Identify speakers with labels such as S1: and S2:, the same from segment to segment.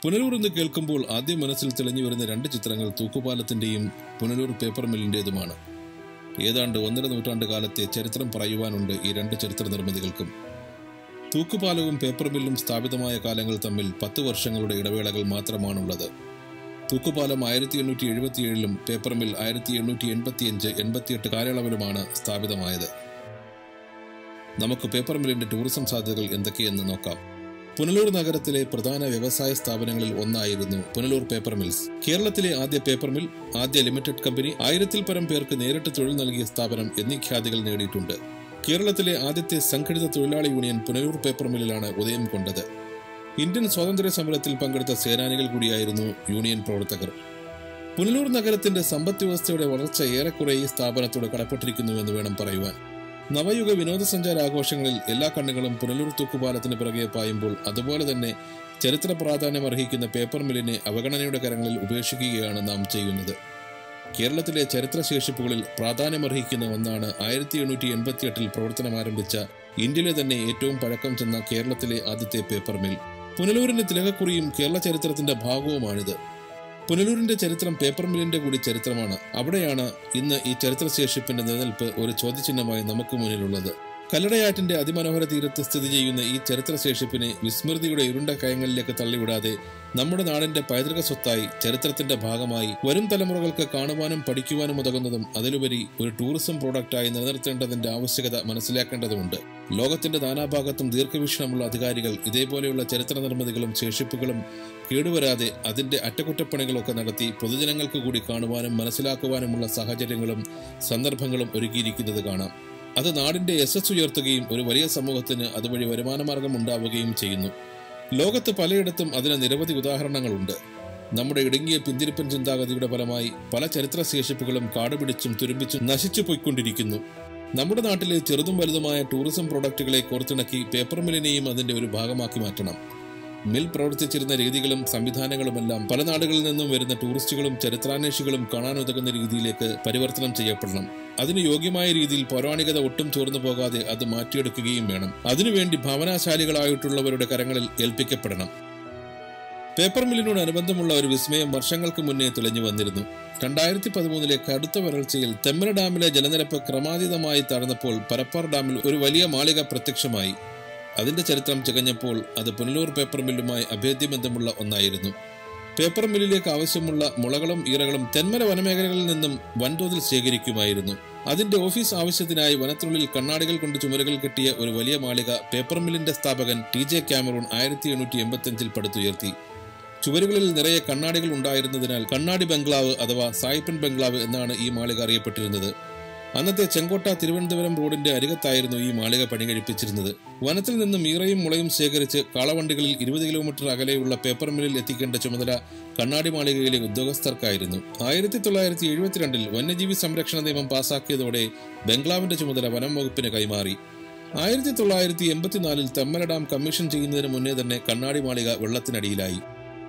S1: പുനലൂർ എന്ന് കേൾക്കുമ്പോൾ ആദ്യം മനസ്സിൽ തെളിഞ്ഞു വരുന്ന രണ്ട് ചിത്രങ്ങൾ തൂക്കുപാലത്തിന്റെയും പുനലൂർ പേപ്പർ മില്ലിന്റേതുമാണ് ഏതാണ്ട് ഒന്നര നൂറ്റാണ്ട് കാലത്തെ ചരിത്രം പറയുവാനുണ്ട് ഈ രണ്ട് ചരിത്ര നിർമ്മിതികൾക്കും തൂക്കുപാലവും പേപ്പർ മില്ലും സ്ഥാപിതമായ കാലങ്ങൾ തമ്മിൽ പത്ത് വർഷങ്ങളുടെ ഇടവേളകൾ മാത്രമാണുള്ളത് തൂക്കുപാലം ആയിരത്തി എണ്ണൂറ്റി എഴുപത്തിയേഴിലും പേപ്പർ മിൽ ആയിരത്തി എണ്ണൂറ്റി എൺപത്തിയഞ്ച് എൺപത്തിയെട്ട് കാലയളവിലുമാണ് സ്ഥാപിതമായത് നമുക്ക് പേപ്പർ മില്ലിന്റെ ടൂറിസം സാധ്യതകൾ എന്തൊക്കെയെന്ന് നോക്കാം പുനലൂർ നഗരത്തിലെ പ്രധാന വ്യവസായ സ്ഥാപനങ്ങളിൽ ഒന്നായിരുന്നു പുനലൂർ പേപ്പർ മിൽസ് കേരളത്തിലെ ആദ്യ പേപ്പർ മിൽ ആദ്യ ലിമിറ്റഡ് കമ്പനി ആയിരത്തിൽ പരം പേർക്ക് നേരിട്ട് തൊഴിൽ നൽകിയ സ്ഥാപനം എന്നീ ഖ്യാതികൾ നേടിയിട്ടുണ്ട് കേരളത്തിലെ ആദ്യത്തെ സംഘടിത തൊഴിലാളി യൂണിയൻ പുനലൂർ പേപ്പർ മില്ലിലാണ് ഉദയം കൊണ്ടത് ഇന്ത്യൻ സ്വാതന്ത്ര്യ സമരത്തിൽ പങ്കെടുത്ത സേനാനികൾ കൂടിയായിരുന്നു യൂണിയൻ പ്രവർത്തകർ പുനലൂർ നഗരത്തിന്റെ സമ്പദ് വ്യവസ്ഥയുടെ വളർച്ച ഏറെക്കുറെ ഈ സ്ഥാപനത്തോട് കടപ്പെട്ടിരിക്കുന്നുവെന്ന് വേണം പറയുവാൻ നവയുഗ വിനോദസഞ്ചാര ആഘോഷങ്ങളിൽ എല്ലാ കണ്ണുകളും പുനലൂർ തൂക്കുപാലത്തിന് പിറകെ പായുമ്പോൾ അതുപോലെ തന്നെ ചരിത്ര പ്രാധാന്യം അർഹിക്കുന്ന പേപ്പർ മില്ലിനെ അവഗണനയുടെ കരങ്ങളിൽ ഉപേക്ഷിക്കുകയാണ് നാം ചെയ്യുന്നത് കേരളത്തിലെ ചരിത്രശേഷിപ്പുകളിൽ പ്രാധാന്യമർഹിക്കുന്ന ഒന്നാണ് ആയിരത്തി എണ്ണൂറ്റി എൺപത്തിയെട്ടിൽ പ്രവർത്തനം ആരംഭിച്ച ഇന്ത്യയിലെ തന്നെ ഏറ്റവും പഴക്കം ചെന്ന കേരളത്തിലെ ആദ്യത്തെ പേപ്പർ മിൽ പുനലൂരിന്റെ തിലകക്കുറിയും കേരള ചരിത്രത്തിന്റെ ഭാഗവുമാണിത് പുനലൂരിന്റെ ചരിത്രം പേപ്പർ മില്ലിന്റെ കൂടി ചരിത്രമാണ് അവിടെയാണ് ഇന്ന് ഈ ചരിത്രശേഷിപ്പിന്റെ നിലനിൽപ്പ് ഒരു ചോദ്യചിഹ്നമായി നമുക്ക് മുന്നിലുള്ളത് കല്ലടയാറ്റിന്റെ അതിമനോഹര തീരത്ത് സ്ഥിതി ചെയ്യുന്ന ഈ ചരിത്രശേഷിപ്പിനെ വിസ്മൃതിയുടെ ഇരുണ്ട കയങ്ങളിലേക്ക് തള്ളിവിടാതെ നമ്മുടെ നാടിന്റെ പൈതൃക സ്വത്തായി ചരിത്രത്തിന്റെ ഭാഗമായി വരും തലമുറകൾക്ക് കാണുവാനും പഠിക്കുവാനും ഉതകുന്നതും അതിലുപരി ഒരു ടൂറിസം പ്രോഡക്റ്റായി നിലനിർത്തേണ്ടതിന്റെ ആവശ്യകത മനസ്സിലാക്കേണ്ടതുമുണ്ട് ലോകത്തിന്റെ നാനാഭാഗത്തും ദീർഘവീക്ഷണമുള്ള അധികാരികൾ ഇതേപോലെയുള്ള ചരിത്ര നിർമ്മിതികളും ശേഷിപ്പുകളും കേടുവരാതെ അതിന്റെ അറ്റകുറ്റപ്പണികളൊക്കെ നടത്തി പൊതുജനങ്ങൾക്ക് കൂടി കാണുവാനും മനസ്സിലാക്കുവാനുമുള്ള സാഹചര്യങ്ങളും സന്ദർഭങ്ങളും ഒരുക്കിയിരിക്കുന്നത് കാണാം അത് നാടിന്റെ യശസ് ഉയർത്തുകയും ഒരു വലിയ സമൂഹത്തിന് അതുവഴി വരുമാനമാർഗം ഉണ്ടാവുകയും ചെയ്യുന്നു ലോകത്ത് പലയിടത്തും അതിന് നിരവധി ഉദാഹരണങ്ങളുണ്ട് നമ്മുടെ ഇടുങ്ങിയ പിന്തിരിപ്പൻ ചിന്താഗതിയുടെ ഫലമായി പല ചരിത്ര ശേഷിപ്പുകളും കാടുപിടിച്ചും തുരുമ്പിച്ചും നശിച്ചു പോയിക്കൊണ്ടിരിക്കുന്നു നമ്മുടെ നാട്ടിലെ ചെറുതും വലുതുമായ ടൂറിസം പ്രോഡക്റ്റുകളെ കോർത്തിണക്കി പേപ്പർ മില്ലിനെയും അതിന്റെ ഒരു ഭാഗമാക്കി മാറ്റണം മിൽ പ്രവർത്തിച്ചിരുന്ന രീതികളും സംവിധാനങ്ങളുമെല്ലാം പല നാടുകളിൽ നിന്നും വരുന്ന ടൂറിസ്റ്റുകളും ചരിത്രാന്വേഷികളും കാണാനുതകുന്ന രീതിയിലേക്ക് പരിവർത്തനം ചെയ്യപ്പെടണം അതിന് യോഗ്യമായ രീതിയിൽ പൗരാണികത ഒട്ടും ചോർന്നു പോകാതെ അത് മാറ്റിയെടുക്കുകയും വേണം അതിനുവേണ്ടി ഭാവനാശാലികളായിട്ടുള്ളവരുടെ കരങ്ങളിൽ ഏൽപ്പിക്കപ്പെടണം പേപ്പർ മില്ലിനോട് അനുബന്ധമുള്ള ഒരു വിസ്മയം വർഷങ്ങൾക്ക് മുന്നേ തെളിഞ്ഞു വന്നിരുന്നു രണ്ടായിരത്തി പതിമൂന്നിലെ കടുത്ത വരൾച്ചയിൽ തെമ്മല ഡാമിലെ ജലനിരപ്പ് ക്രമാതീതമായി താഴ്ന്നപ്പോൾ പരപ്പാർ ഡാമിൽ ഒരു വലിയ മാളിക പ്രത്യക്ഷമായി അതിന്റെ ചരിത്രം ചികഞ്ഞപ്പോൾ അത് പുനലൂർ പേപ്പർ മില്ലുമായി അഭേദ്യബന്ധമുള്ള ഒന്നായിരുന്നു പേപ്പർ മില്ലിലേക്ക് ആവശ്യമുള്ള മുളകളും ഈറകളും തെന്മല വനമേഖലകളിൽ നിന്നും വൻതോതിൽ ശേഖരിക്കുമായിരുന്നു അതിന്റെ ഓഫീസ് ആവശ്യത്തിനായി വനത്തിനുള്ളിൽ കണ്ണാടികൾ കൊണ്ട് ചുമരുകൾ കെട്ടിയ ഒരു വലിയ മാളിക പേപ്പർ മില്ലിന്റെ സ്ഥാപകൻ ടി ജെ ക്യാമറൂൺ ആയിരത്തി എണ്ണൂറ്റി എൺപത്തിയഞ്ചിൽ പടുത്തുയർത്തി ചുവരുകളിൽ നിറയെ കണ്ണാടികൾ ഉണ്ടായിരുന്നതിനാൽ കണ്ണാടി ബംഗ്ലാവ് അഥവാ സായിപ്പൻ ബംഗ്ലാവ് എന്നാണ് ഈ മാളിക അറിയപ്പെട്ടിരുന്നത് അന്നത്തെ ചെങ്കോട്ട തിരുവനന്തപുരം റോഡിന്റെ അരികത്തായിരുന്നു ഈ മാളിക പണി കഴിപ്പിച്ചിരുന്നത് വനത്തിൽ നിന്നും ഈറയും മുളയും ശേഖരിച്ച് കാളവണ്ടികളിൽ ഇരുപത് കിലോമീറ്റർ അകലെയുള്ള പേപ്പർ മില്ലിൽ എത്തിക്കേണ്ട ചുമതല കണ്ണാടി മാളികയിലെ ഉദ്യോഗസ്ഥർക്കായിരുന്നു ആയിരത്തി തൊള്ളായിരത്തി എഴുപത്തിരണ്ടിൽ വന്യജീവി സംരക്ഷണ നിയമം പാസാക്കിയതോടെ ബംഗ്ലാവിന്റെ ചുമതല വനം വകുപ്പിന് കൈമാറി ആയിരത്തി തൊള്ളായിരത്തി എൺപത്തിനാലിൽ തെമ്മല ഡാം കമ്മീഷൻ ചെയ്യുന്നതിന് മുന്നേ തന്നെ കണ്ണാടി മാളിക വെള്ളത്തിനടിയിലായി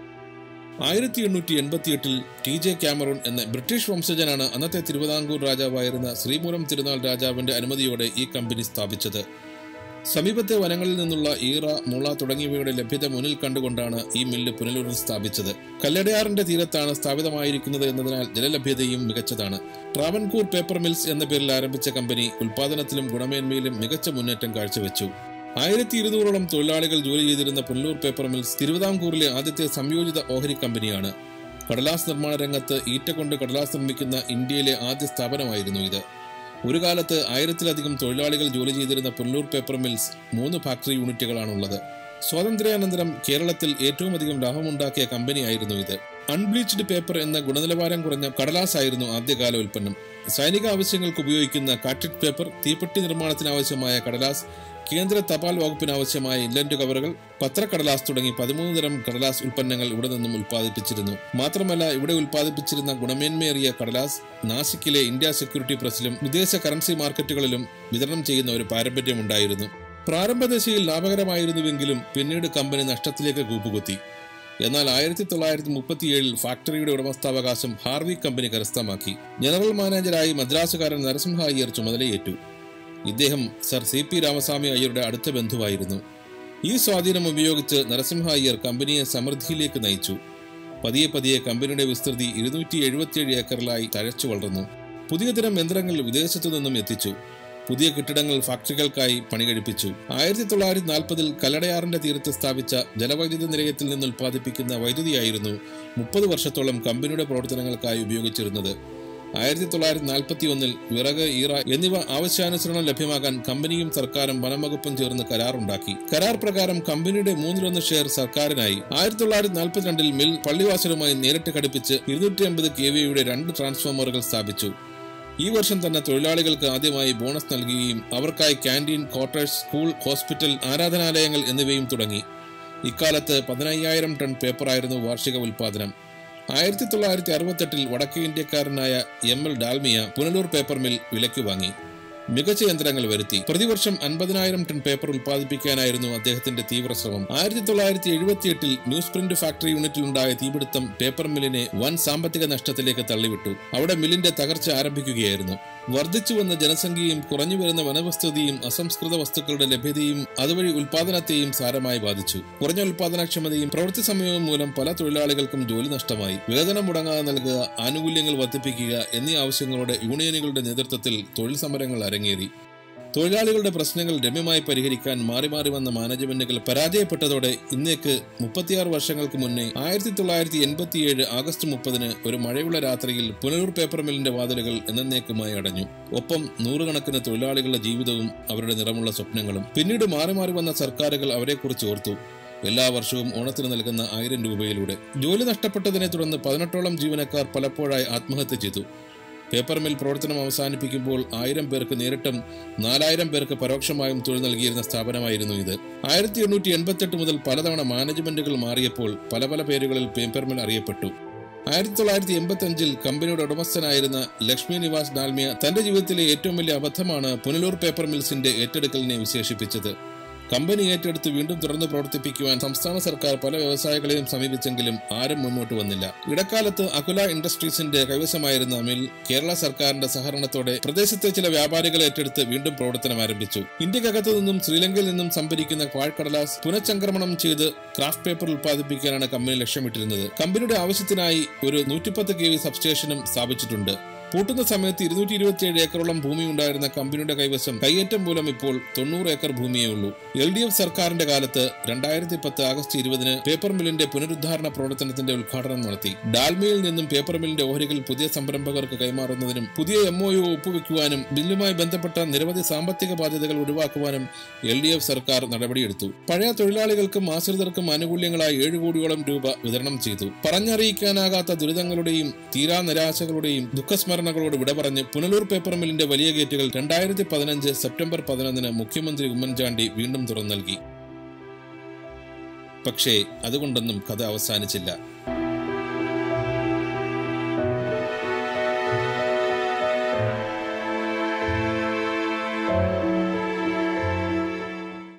S1: ആയിരത്തി എണ്ണൂറ്റി എൺപത്തിയെട്ടിൽ ടി ജെ ക്യാമറൂൺ എന്ന ബ്രിട്ടീഷ് വംശജനാണ് അന്നത്തെ തിരുവിതാംകൂർ രാജാവായിരുന്ന ശ്രീമൂലം തിരുനാൾ രാജാവിന്റെ അനുമതിയോടെ ഈ കമ്പനി സ്ഥാപിച്ചത് സമീപത്തെ വനങ്ങളിൽ നിന്നുള്ള ഈറ മുള തുടങ്ങിയവയുടെ ലഭ്യത മുന്നിൽ കണ്ടുകൊണ്ടാണ് ഈ മില്ല് പുനലൂരിൽ സ്ഥാപിച്ചത് കല്ലടയാറിന്റെ തീരത്താണ് സ്ഥാപിതമായിരിക്കുന്നത് എന്നതിനാൽ ജലലഭ്യതയും മികച്ചതാണ് ട്രാവൻകൂർ പേപ്പർ മിൽസ് എന്ന പേരിൽ ആരംഭിച്ച കമ്പനി ഉൽപാദനത്തിലും ഗുണമേന്മയിലും മികച്ച മുന്നേറ്റം കാഴ്ചവെച്ചു ആയിരത്തി ഇരുന്നൂറോളം തൊഴിലാളികൾ ജോലി ചെയ്തിരുന്ന പുനലൂർ പേപ്പർ മിൽസ് തിരുവിതാംകൂറിലെ ആദ്യത്തെ സംയോജിത ഓഹരി കമ്പനിയാണ് കടലാസ് നിർമ്മാണ രംഗത്ത് ഈറ്റ കൊണ്ട് കടലാസ് നിർമ്മിക്കുന്ന ഇന്ത്യയിലെ ആദ്യ സ്ഥാപനമായിരുന്നു ഇത് ഒരു കാലത്ത് ആയിരത്തിലധികം തൊഴിലാളികൾ ജോലി ചെയ്തിരുന്ന പുനലൂർ പേപ്പർ മിൽസ് മൂന്ന് ഫാക്ടറി യൂണിറ്റുകളാണുള്ളത് സ്വാതന്ത്ര്യാനന്തരം കേരളത്തിൽ ഏറ്റവും അധികം ലാഭമുണ്ടാക്കിയ കമ്പനിയായിരുന്നു ഇത് അൺബ്ലീച്ച്ഡ് പേപ്പർ എന്ന ഗുണനിലവാരം കുറഞ്ഞ കടലാസ് ആയിരുന്നു ആദ്യകാല ഉൽപ്പന്നം സൈനിക ആവശ്യങ്ങൾക്ക് ഉപയോഗിക്കുന്ന കാറ്റഡ് പേപ്പർ തീപ്പെട്ടി നിർമ്മാണത്തിന് ആവശ്യമായ കടലാസ് കേന്ദ്ര തപാൽ വകുപ്പിന് ആവശ്യമായ ഇൻലൻഡ് കവറുകൾ പത്രക്കടലാസ് തുടങ്ങി പതിമൂന്ന് തരം കടലാസ് ഉൽപ്പന്നങ്ങൾ ഇവിടെ നിന്നും ഉൽപ്പാദിപ്പിച്ചിരുന്നു മാത്രമല്ല ഇവിടെ ഉൽപ്പാദിപ്പിച്ചിരുന്ന ഗുണമേന്മയേറിയ കടലാസ് നാസിക്കിലെ ഇന്ത്യ സെക്യൂരിറ്റി പ്രസിലും വിദേശ കറൻസി മാർക്കറ്റുകളിലും വിതരണം ചെയ്യുന്ന ഒരു പാരമ്പര്യമുണ്ടായിരുന്നു പ്രാരംഭദശയിൽ ലാഭകരമായിരുന്നുവെങ്കിലും പിന്നീട് കമ്പനി നഷ്ടത്തിലേക്ക് കൂപ്പുകുത്തി എന്നാൽ ആയിരത്തി തൊള്ളായിരത്തി മുപ്പത്തിയേഴിൽ ഫാക്ടറിയുടെ ഉടമസ്ഥാവകാശം ഹാർവി കമ്പനി കരസ്ഥമാക്കി ജനറൽ മാനേജരായി മദ്രാസുകാരൻ നരസിംഹ അയ്യർ ചുമതലയേറ്റു ഇദ്ദേഹം സർ സി പി രാമസ്വാമി അയ്യരുടെ അടുത്ത ബന്ധുവായിരുന്നു ഈ സ്വാധീനം ഉപയോഗിച്ച് നരസിംഹ അയ്യർ കമ്പനിയെ സമൃദ്ധിയിലേക്ക് നയിച്ചു പതിയെ പതിയെ കമ്പനിയുടെ വിസ്തൃതി ഇരുന്നൂറ്റി എഴുപത്തിയേഴ് ഏക്കറിലായി തഴച്ചു വളർന്നു പുതിയ തരം യന്ത്രങ്ങൾ വിദേശത്തു നിന്നും എത്തിച്ചു പുതിയ കെട്ടിടങ്ങൾ ഫാക്ടറികൾക്കായി പണികഴിപ്പിച്ചു ആയിരത്തി തൊള്ളായിരത്തി നാൽപ്പതിൽ കല്ലടയാറിന്റെ തീരത്ത് സ്ഥാപിച്ച ജലവൈദ്യുത നിലയത്തിൽ നിന്ന് ഉൽപ്പാദിപ്പിക്കുന്ന വൈദ്യുതിയായിരുന്നു മുപ്പത് വർഷത്തോളം കമ്പനിയുടെ പ്രവർത്തനങ്ങൾക്കായി ഉപയോഗിച്ചിരുന്നത് ആയിരത്തി തൊള്ളായിരത്തി നാൽപ്പത്തി ഒന്നിൽ വിറക് ഈറ എന്നിവ ആവശ്യാനുസരണം ലഭ്യമാകാൻ കമ്പനിയും സർക്കാരും വനംവകുപ്പും ചേർന്ന് കരാറുണ്ടാക്കി കരാർ പ്രകാരം കമ്പനിയുടെ മൂന്നിലൊന്ന് ഷെയർ സർക്കാരിനായി ആയിരത്തി തൊള്ളായിരത്തി നാൽപ്പത്തിരണ്ടിൽ മിൽ പള്ളിവാസലുമായി നേരിട്ട് ഘടിപ്പിച്ച് ഇരുന്നൂറ്റി അമ്പത് കെ വിയുടെ രണ്ട് ട്രാൻസ്ഫോമറുകൾ സ്ഥാപിച്ചു ഈ വർഷം തന്നെ തൊഴിലാളികൾക്ക് ആദ്യമായി ബോണസ് നൽകുകയും അവർക്കായി ക്യാൻറ്റീൻ ക്വാർട്ടേഴ്സ് സ്കൂൾ ഹോസ്പിറ്റൽ ആരാധനാലയങ്ങൾ എന്നിവയും തുടങ്ങി ഇക്കാലത്ത് പതിനയ്യായിരം ടൺ പേപ്പറായിരുന്നു വാർഷിക ഉൽപാദനം ആയിരത്തി തൊള്ളായിരത്തി അറുപത്തെട്ടിൽ വടക്കേ ഇന്ത്യക്കാരനായ M L Dalmia Punalur paper mill വിലയ്ക്ക് വാങ്ങി മികച്ച യന്ത്രങ്ങൾ വരുത്തി പ്രതിവർഷം അൻപതിനായിരം ടൺ പേപ്പർ ഉൽപ്പാദിപ്പിക്കാനായിരുന്നു അദ്ദേഹത്തിന്റെ തീവ്ര ശ്രമം ആയിരത്തി തൊള്ളായിരത്തി എഴുപത്തിയെട്ടിൽ ന്യൂസ് പ്രിന്റ് ഫാക്ടറി യൂണിറ്റിലുണ്ടായ തീപിടുത്തം പേപ്പർ മില്ലിനെ വൻ സാമ്പത്തിക നഷ്ടത്തിലേക്ക് തള്ളിവിട്ടു അവിടെ മില്ലിന്റെ തകർച്ച ആരംഭിക്കുകയായിരുന്നു വർദ്ധിച്ചു വന്ന ജനസംഖ്യയും കുറഞ്ഞു വരുന്ന വനവസ്തുതയും അസംസ്കൃത വസ്തുക്കളുടെ ലഭ്യതയും അതുവഴി ഉൽപാദനത്തെയും സാരമായി ബാധിച്ചു കുറഞ്ഞ ഉൽപാദനക്ഷമതയും പ്രവൃത്തി സമയവും മൂലം പല തൊഴിലാളികൾക്കും ജോലി നഷ്ടമായി വേതനം മുടങ്ങാതെ നൽകുക ആനുകൂല്യങ്ങൾ വർദ്ധിപ്പിക്കുക എന്നീ ആവശ്യങ്ങളോടെ യൂണിയനുകളുടെ നേതൃത്വത്തിൽ തൊഴിൽ സമരങ്ങൾ അരങ്ങേറി തൊഴിലാളികളുടെ പ്രശ്നങ്ങൾ രമ്യമായി പരിഹരിക്കാൻ മാറി മാറി വന്ന മാനേജ്മെന്റുകൾ പരാജയപ്പെട്ടതോടെ ഇന്നേക്ക് മുപ്പത്തിയാറ് വർഷങ്ങൾക്ക് മുന്നേ ആയിരത്തി തൊള്ളായിരത്തി എൺപത്തിയേഴ് ആഗസ്റ്റ് മുപ്പതിന് ഒരു മഴയുള്ള രാത്രിയിൽ പുനലൂർ പേപ്പർ മില്ലിന്റെ വാതിലുകൾ എന്നേക്കുമായി അടഞ്ഞു ഒപ്പം നൂറുകണക്കിന് തൊഴിലാളികളുടെ ജീവിതവും അവരുടെ നിറമുള്ള സ്വപ്നങ്ങളും പിന്നീട് മാറി മാറി വന്ന സർക്കാരുകൾ അവരെക്കുറിച്ച് ഓർത്തു എല്ലാ വർഷവും ഓണത്തിന് നൽകുന്ന ആയിരം രൂപയിലൂടെ ജോലി നഷ്ടപ്പെട്ടതിനെ തുടർന്ന് പതിനെട്ടോളം ജീവനക്കാർ പലപ്പോഴായി ആത്മഹത്യ ചെയ്തു പേപ്പർ മിൽ പ്രവർത്തനം അവസാനിപ്പിക്കുമ്പോൾ ആയിരം പേർക്ക് നേരിട്ടും നാലായിരം പേർക്ക് പരോക്ഷമായും തൊഴിൽ നൽകിയിരുന്ന സ്ഥാപനമായിരുന്നു ഇത് ആയിരത്തി എണ്ണൂറ്റി എൺപത്തെട്ട് മുതൽ പലതവണ മാനേജ്മെന്റുകൾ മാറിയപ്പോൾ പല പല പേരുകളിൽ പേപ്പർ മിൽ അറിയപ്പെട്ടു ആയിരത്തി തൊള്ളായിരത്തി എൺപത്തി അഞ്ചിൽ കമ്പനിയുടെ ഉടമസ്ഥനായിരുന്ന ലക്ഷ്മി നിവാസ് ഡാൽമിയ തന്റെ ജീവിതത്തിലെ ഏറ്റവും വലിയ അബദ്ധമാണ് പുനലൂർ പേപ്പർ മിൽസിന്റെ ഏറ്റെടുക്കലിനെ വിശേഷിപ്പിച്ചത് കമ്പനി ഏറ്റെടുത്ത് വീണ്ടും തുറന്നു പ്രവർത്തിപ്പിക്കുവാൻ സംസ്ഥാന സർക്കാർ പല വ്യവസായികളെയും സമീപിച്ചെങ്കിലും ആരും മുന്നോട്ട് വന്നില്ല ഇടക്കാലത്ത് അകുല ഇൻഡസ്ട്രീസിന്റെ കൈവശമായിരുന്ന മിൽ കേരള സർക്കാരിന്റെ സഹകരണത്തോടെ പ്രദേശത്തെ ചില വ്യാപാരികളെ ഏറ്റെടുത്ത് വീണ്ടും പ്രവർത്തനം ആരംഭിച്ചു ഇന്ത്യക്കകത്തു നിന്നും ശ്രീലങ്കയിൽ നിന്നും സംഭരിക്കുന്ന പാഴ്ക്കടലാസ് പുനഃചംക്രമണം ചെയ്ത് ക്രാഫ്റ്റ് പേപ്പർ ഉൽപ്പാദിപ്പിക്കാനാണ് കമ്പനി ലക്ഷ്യമിട്ടിരുന്നത് കമ്പനിയുടെ ആവശ്യത്തിനായി ഒരു നൂറ്റിപ്പത്ത് കെ വി സബ്സ്റ്റേഷനും സ്ഥാപിച്ചിട്ടുണ്ട് പൂട്ടുന്ന സമയത്ത് ഇരുന്നൂറ്റി ഇരുപത്തിയേഴ് ഏക്കറോളം ഭൂമി ഉണ്ടായിരുന്ന കമ്പനിയുടെ കൈവശം കയ്യേറ്റം മൂലം ഇപ്പോൾ തൊണ്ണൂറ് ഏക്കർ ഭൂമിയേ ഉള്ളൂ എൽ ഡി എഫ് സർക്കാരിന്റെ കാലത്ത് രണ്ടായിരത്തി പത്ത് ആഗസ്റ്റ് ഇരുപതിന് പേപ്പർ മില്ലിന്റെ പുനരുദ്ധാരണ പ്രവർത്തനത്തിന്റെ ഉദ്ഘാടനം നടത്തി ഡാൽമിയിൽ നിന്നും പേപ്പർ മില്ലിന്റെ ഓഹരികൾ പുതിയ സംരംഭകർക്ക് കൈമാറുന്നതിനും പുതിയ എം ഒ യു ഒപ്പുവെക്കുവാനും ബില്ലുമായി ബന്ധപ്പെട്ട നിരവധി സാമ്പത്തിക ബാധ്യതകൾ ഒഴിവാക്കുവാനും എൽ ഡി എഫ് സർക്കാർ നടപടിയെടുത്തു പഴയ തൊഴിലാളികൾക്കും ആശ്രിതർക്കും ആനുകൂല്യങ്ങളായി ഏഴ് കോടിയോളം രൂപ വിതരണം ചെയ്തു പറഞ്ഞറിയിക്കാനാകാത്ത ദുരിതങ്ങളുടെയും തീരാ നിരാശകളുടെയും ദുഃഖസ്മരണകളോട് വിട പറഞ്ഞ് പുനലൂർ പേപ്പർ മില്ലിന്റെ വലിയ ഗേറ്റുകൾ രണ്ടായിരത്തി പതിനഞ്ച് സെപ്റ്റംബർ പതിനൊന്നിന് മുഖ്യമന്ത്രി ഉമ്മൻചാണ്ടി വീണ്ടും തുറന്നു നൽകി പക്ഷേ അതുകൊണ്ടൊന്നും കഥ അവസാനിച്ചില്ല